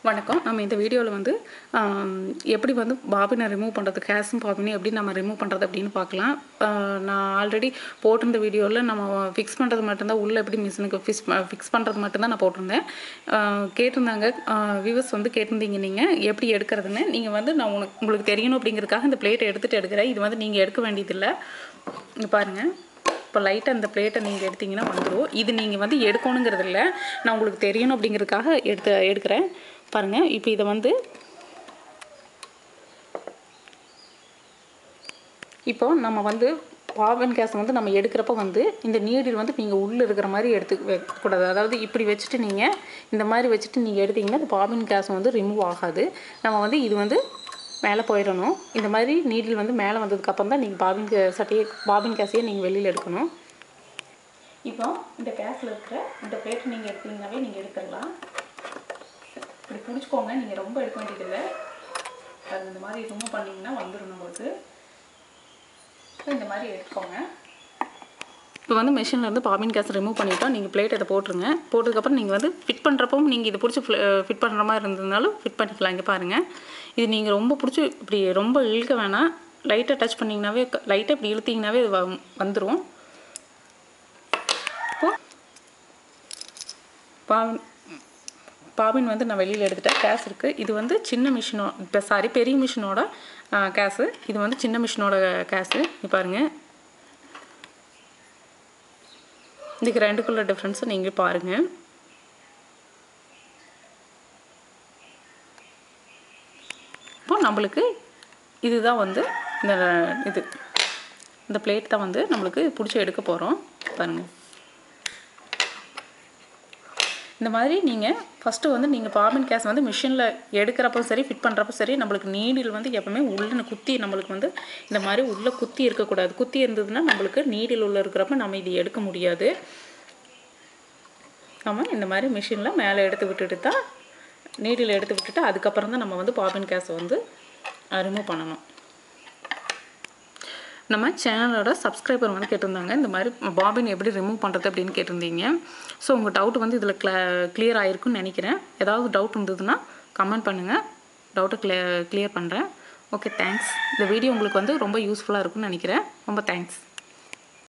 வணக்கம் நம்ம இந்த வீடியோவில் வந்து ஆம், எப்படி வந்து பாபினை ரிமூவ் பண்ணுறது கேஸும் பாபினையும் எப்படி நம்ம ரிமூவ் பண்ணுறது அப்படின்னு பார்க்கலாம் ஆ, நான் ஆல்ரெடி போட்டிருந்த வீடியோவில் நம்ம ஃபிக்ஸ் பண்ணுறது மட்டும்தான் உள்ளே எப்படி மிஷினுக்கு ஃபிக்ஸ் ஃபிக்ஸ் பண்ணுறது மட்டும்தான் நான் போட்டிருந்தேன் ஆ, கேட்டிருந்தாங்க வியூவர்ஸ் வந்து கேட்டிருந்தீங்க நீங்கள் எப்படி எடுக்கிறதுன்னு நீங்கள் வந்து நான் உனக்கு உங்களுக்கு தெரியணும் அப்படிங்கிறதுக்காக இந்த பிளேட்டை எடுத்துகிட்டு எடுக்கிறேன் இது வந்து நீங்கள் எடுக்க வேண்டியதில்லை இங்கே பாருங்கள் இப்போ லைட்டாக இந்த பிளேட்டை நீங்கள் எடுத்தீங்கன்னா வந்துடும் இது நீங்கள் வந்து எடுக்கணுங்கிறது இல்லை நான் உங்களுக்கு தெரியணும் அப்படிங்கிறதுக்காக எடுத்து எடுக்கிறேன் பாருங்கள் இப்போ இதை வந்து இப்போ நம்ம வந்து பாவன் கேஸ் வந்து நம்ம எடுக்கிறப்ப வந்து இந்த நீடில் வந்து நீங்கள் உள்ளே இருக்கிற மாதிரி எடுத்து கூடாது அதாவது இப்படி வச்சுட்டு நீங்கள் இந்த மாதிரி வச்சுட்டு நீங்கள் எடுத்தீங்கன்னா இந்த பாபின் கேஸ் வந்து ரிமூவ் ஆகாது நம்ம வந்து இது வந்து மேலே போயிடணும் இந்த மாதிரி நீடில் வந்து மேலே வந்ததுக்கப்புறம் தான் நீங்கள் பாபின் கே- சட்டையை பாபின் கேஸையே நீங்கள் வெளியில் எடுக்கணும் இப்போ இந்த கேஸில் இருக்கிற இந்த பிளேட்டை நீங்கள் எடுத்தீங்கன்னாவே நீங்கள் எடுத்துடலாம் இப்படி பிடிச்சிக்கோங்க நீங்கள் ரொம்ப எடுக்க வேண்டியதில்லை அது இந்த மாதிரி ரிமூவ் பண்ணிங்கன்னா வந்துடும் நம்மளுக்கு இப்போ இந்த மாதிரி எடுத்துக்கோங்க இப்போ வந்து மிஷினில் வந்து பாபின் கேஸ் ரிமூவ் பண்ணிட்டோம் நீங்கள் பிளேட் இதை போட்டுருங்க போட்டதுக்கப்புறம் நீங்கள் வந்து ஃபிட் பண்ணுறப்போ நீங்கள் இதை பிடிச்சி ஃபிட் பண்ணுற மாதிரி இருந்ததுனாலும் ஃபிட் பண்ணிக்கலாம் இங்கே பாருங்கள் இது நீங்கள் ரொம்ப பிடிச்சி இப்படி ரொம்ப இழுக்க வேணாம் லைட்டாக டச் பண்ணிங்கனாவே லைட்டாக இப்படி இழுத்தீங்கனாவே இது வ- வந்துடும் இப்போ பாபின் பாபின் வந்து நான் வெளியில் எடுத்துட்டேன் கேஸ் இருக்குது இது வந்து சின்ன மிஷினோ இப்போ சாரி பெரிய மிஷினோட கேஸு இது வந்து சின்ன மிஷினோட கேஸு இது பாருங்கள் இதுக்கு ரெண்டுக்குள்ள டிஃப்ரென்ஸை நீங்கள் பாருங்கள் இப்போ நம்மளுக்கு இதுதான் வந்து இந்த இது இந்த பிளேட் தான் வந்து நம்மளுக்கு பிடிச்சி எடுக்க போகிறோம் பாருங்கள் இந்த மாதிரி நீங்கள் ஃபஸ்ட்டு வந்து நீங்கள் பாபின் கேஸ் வந்து மிஷினில் எடுக்கிறப்போ சரி ஃபிட் பண்ணுறப்போ சரி நம்மளுக்கு நீடில் வந்து எப்பவுமே உள்ள குத்தி நம்மளுக்கு வந்து இந்த மாதிரி உள்ளே குத்தி இருக்கக்கூடாது குத்தி இருந்ததுன்னா நம்மளுக்கு நீடில் உள்ள இருக்கிறப்ப நம்ம இது எடுக்க முடியாது நம்ம இந்த மாதிரி மிஷினில் மேலே எடுத்து விட்டுட்டு தான் நீடில் எடுத்து விட்டுட்டு அதுக்கப்புறம் தான் நம்ம வந்து பாபின் கேஸை வந்து ரிமூவ் பண்ணணும் நம்ம சேனலோட சப்ஸ்கிரைபர் வந்து கேட்டிருந்தாங்க இந்த மாதிரி பாபின் எப்படி ரிமூவ் பண்ணுறது அப்படின்னு கேட்டிருந்தீங்க ஸோ உங்கள் டவுட் வந்து இதில் க்ள கிளியர் ஆகிருக்குன்னு நினைக்கிறேன் ஏதாவது டவுட் இருந்ததுன்னா கமெண்ட் பண்ணுங்கள் டவுட்டை க்ளியர் கிளியர் பண்ணுறேன் ஓகே தேங்க்ஸ் இந்த வீடியோ உங்களுக்கு வந்து ரொம்ப யூஸ்ஃபுல்லாக இருக்கும்னு நினைக்கிறேன் ரொம்ப தேங்க்ஸ்